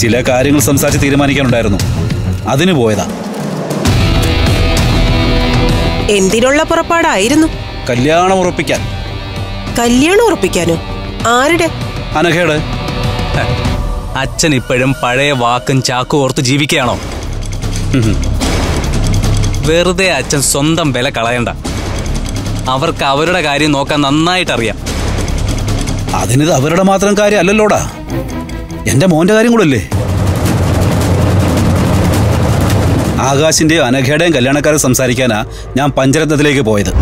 ചില കാര്യങ്ങൾ സംസാരിച്ച് തീരുമാനിക്കാനുണ്ടായിരുന്നു അതിന് പോയതാ എന്തിനുള്ള പുറപ്പാടായിരുന്നു കല്യാണം ഉറപ്പിക്കാൻ കല്യാണം ഉറപ്പിക്കാനോ ആരുടെ അനഘയുടെ അച്ഛൻ ഇപ്പോഴും പഴയ വാക്കും ചാക്കും ഓർത്ത് ജീവിക്കുകയാണോ വെറുതെ അച്ഛൻ സ്വന്തം വില കളയണ്ട അവർക്ക് അവരുടെ കാര്യം നോക്കാൻ നന്നായിട്ട് അറിയാം അതിനിത് അവരുടെ മാത്രം കാര്യം അല്ലല്ലോടാ എന്റെ മോന്റെ കാര്യം കൂടല്ലേ ആകാശിന്റെയും അനഘയുടെയും കല്യാണക്കാരെ സംസാരിക്കാനാ ഞാൻ പഞ്ചരത്നത്തിലേക്ക് പോയത്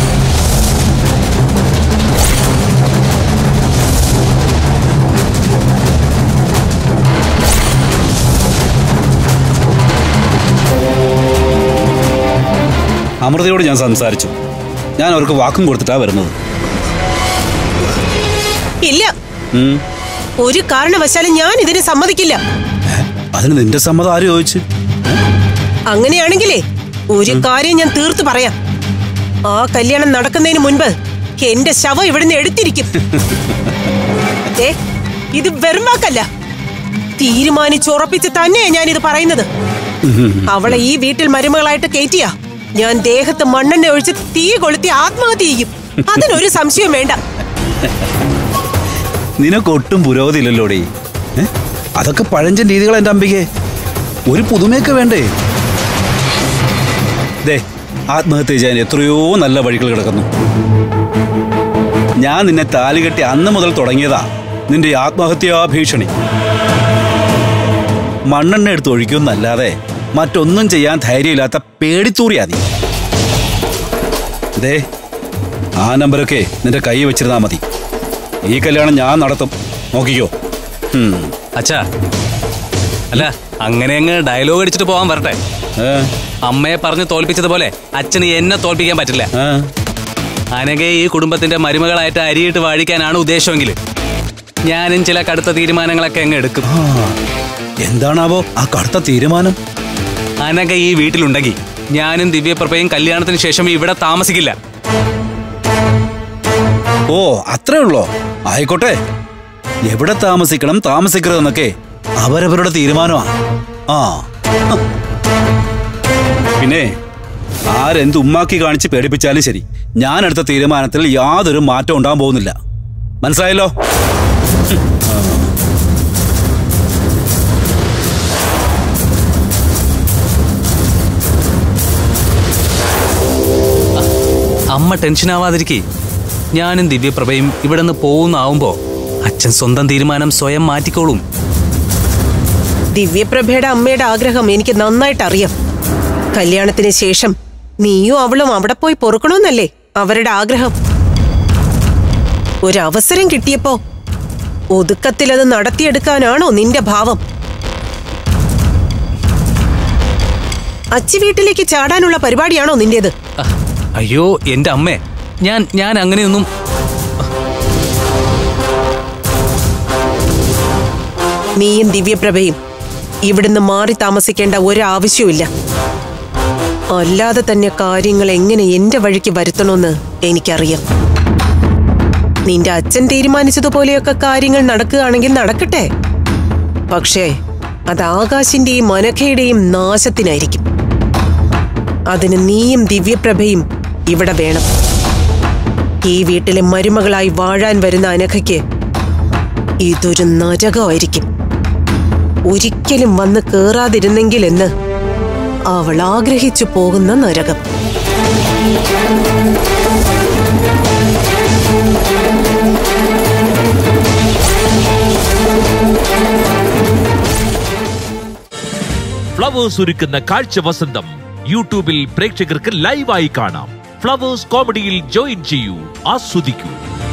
അമൃതയോട് ഞാൻ സംസാരിച്ചു ഞാൻ അവർക്ക് വാക്കും കൊടുത്തിട്ടാ വരുന്നത് ഇല്ല ഉം. ഒരു കാരണവശാലും ഞാൻ ഇതിന് സമ്മതിക്കില്ല അതിന് നിന്റെ സമ്മതം ആര് ചോദിച്ചു അങ്ങനെയാണെങ്കിലേ ഒരു കാര്യം ഞാൻ തീർത്തു പറയാം ആ കല്യാണം നടക്കുന്നതിന് മുൻപ് എന്റെ ശവം ഇവിടുന്ന് എടുത്തിരിക്കും ദേ, ഇത് വെറും വാക്കല്ല തീരുമാനിച്ചുറപ്പിച്ച് തന്നെയാ ഞാൻ ഇത് പറയുന്നത് അവളെ ഈ വീട്ടിൽ മരുമകളായിട്ട് കയറ്റിയ ഞാൻ ദേഹത്ത് മണ്ണെണ്ണ ഒഴിച്ച് തീ കൊളുത്തി ആത്മഹത്യ ചെയ്യും അതിനൊരു സംശയം വേണ്ട നിനക്കൊട്ടും പുരോഗതി ഇല്ലല്ലോടി ഏ? അതൊക്കെ പഴഞ്ചൻ രീതികൾ എൻ്റെ അമ്പികെ ഒരു പുതുമയൊക്കെ വേണ്ടേ ദേ ആത്മഹത്യ ചെയ്യാൻ എത്രയോ നല്ല വഴികൾ കിടക്കുന്നു ഞാൻ നിന്നെ താലി കെട്ടി അന്ന് മുതൽ തുടങ്ങിയതാ നിന്റെ ഈ ആത്മഹത്യാ ഭീഷണി മണ്ണെണ്ണ എടുത്ത് ഒഴിക്കുമെന്നല്ലാതെ മറ്റൊന്നും ചെയ്യാൻ ധൈര്യമില്ലാത്ത പേടിത്തൂറിയാ നീ ദേ ആ നമ്പരൊക്കെ നിന്റെ കൈ വെച്ചിരുന്നാ മതി ഈ കല്യാണം ഞാൻ നടത്തും നോക്കിക്കോ ഉം. അച്ഛാ അല്ല അങ്ങനെ അങ്ങ് ഡയലോഗ് അടിച്ചിട്ട് പോകാൻ വരട്ടെ ഏ? അമ്മയെ പറഞ്ഞ് തോൽപ്പിച്ചതുപോലെ അച്ഛന് എന്നെ തോൽപ്പിക്കാൻ പറ്റില്ല ഏ? അനഘയെ ഈ കുടുംബത്തിന്റെ മരുമകളായിട്ട് അരിയിട്ട് വാഴിക്കാനാണ് ഉദ്ദേശമെങ്കിൽ ഞാനും ചില കടുത്ത തീരുമാനങ്ങളൊക്കെ അങ്ങ് എടുക്കും ആ, എന്താണാവോ ആ കടുത്ത തീരുമാനം അനഘ ഈ വീട്ടിലുണ്ടെങ്കിൽ ഞാനും ദിവ്യപ്രഭയും കല്യാണത്തിന് ശേഷം ഇവിടെ താമസിക്കില്ല ഓ അത്രേ ഉള്ളോ ആയിക്കോട്ടെ എവിടെ താമസിക്കണം താമസിക്കരുതെന്നൊക്കെ അവരവരുടെ തീരുമാനമാ ആ ഹ. പിന്നെ ആരെന്ത് ഉമ്മാക്കി കാണിച്ച് പേടിപ്പിച്ചാലും ശരി ഞാൻ എടുത്ത തീരുമാനത്തിൽ യാതൊരു മാറ്റം ഉണ്ടാകാൻ പോകുന്നില്ല മനസ്സിലായല്ലോ അമ്മ ടെൻഷനാവാതിരിക്കേ ഞാനും ദിവ്യപ്രഭയും ഇവിടെ നിന്ന് പോകുന്നാവുമ്പോ അച്ഛൻ സ്വന്തം തീരുമാനം സ്വയം മാറ്റിക്കോളും ദിവ്യപ്രഭയുടെ അമ്മയുടെ ആഗ്രഹം എനിക്ക് നന്നായിട്ട് അറിയാം കല്യാണത്തിന് ശേഷം നീയും അവളും അവിടെ പോയി പൊറുക്കണമെന്നല്ലേ അവരുടെ ആഗ്രഹം ഒരവസരം കിട്ടിയപ്പോ ഒതുക്കത്തിൽ അത് നടത്തിയെടുക്കാനാണോ നിന്റെ ഭാവം അച്ചി വീട്ടിലേക്ക് ചാടാനുള്ള പരിപാടിയാണോ നിന്റേത് അഹ്, അയ്യോ എന്റെ അമ്മേ ഞാൻ ഞാൻ അങ്ങനെയൊന്നും നീയും ദിവ്യപ്രഭയും ഇവിടുന്ന് മാറി താമസിക്കേണ്ട ഒരാവശ്യവുമില്ല അല്ലാതെ തന്നെ കാര്യങ്ങൾ എങ്ങനെ എന്റെ വഴിക്ക് വരുത്തണമെന്ന് എനിക്കറിയാം നിന്റെ അച്ഛൻ തീരുമാനിച്ചതുപോലെയൊക്കെ കാര്യങ്ങൾ നടക്കുകയാണെങ്കിൽ നടക്കട്ടെ പക്ഷേ അത് ആകാശിന്റെയും അനഘയുടെയും നാശത്തിനായിരിക്കും അതിന് നീയും ദിവ്യപ്രഭയും ഇവിടെ വേണം ഈ വീട്ടിലെ മരുമകളായി വാഴാൻ വരുന്ന അനഘയ്ക്ക് ഇതൊരു നരകമായിരിക്കും ഒരിക്കലും വന്ന് കേറാതിരുന്നെങ്കിൽ എന്ന് അവൾ ആഗ്രഹിച്ചു പോകുന്ന നരകം ഫ്ലവേഴ്സ് ഒരുക്കുന്ന കാഴ്ച വസന്തം യൂട്യൂബിൽ പ്രേക്ഷകർക്ക് ലൈവായി കാണാം ഫ്ലവേഴ്സ് കോമഡിയിൽ ജോയിൻ ചെയ്യൂ ആസ്വദിക്കൂ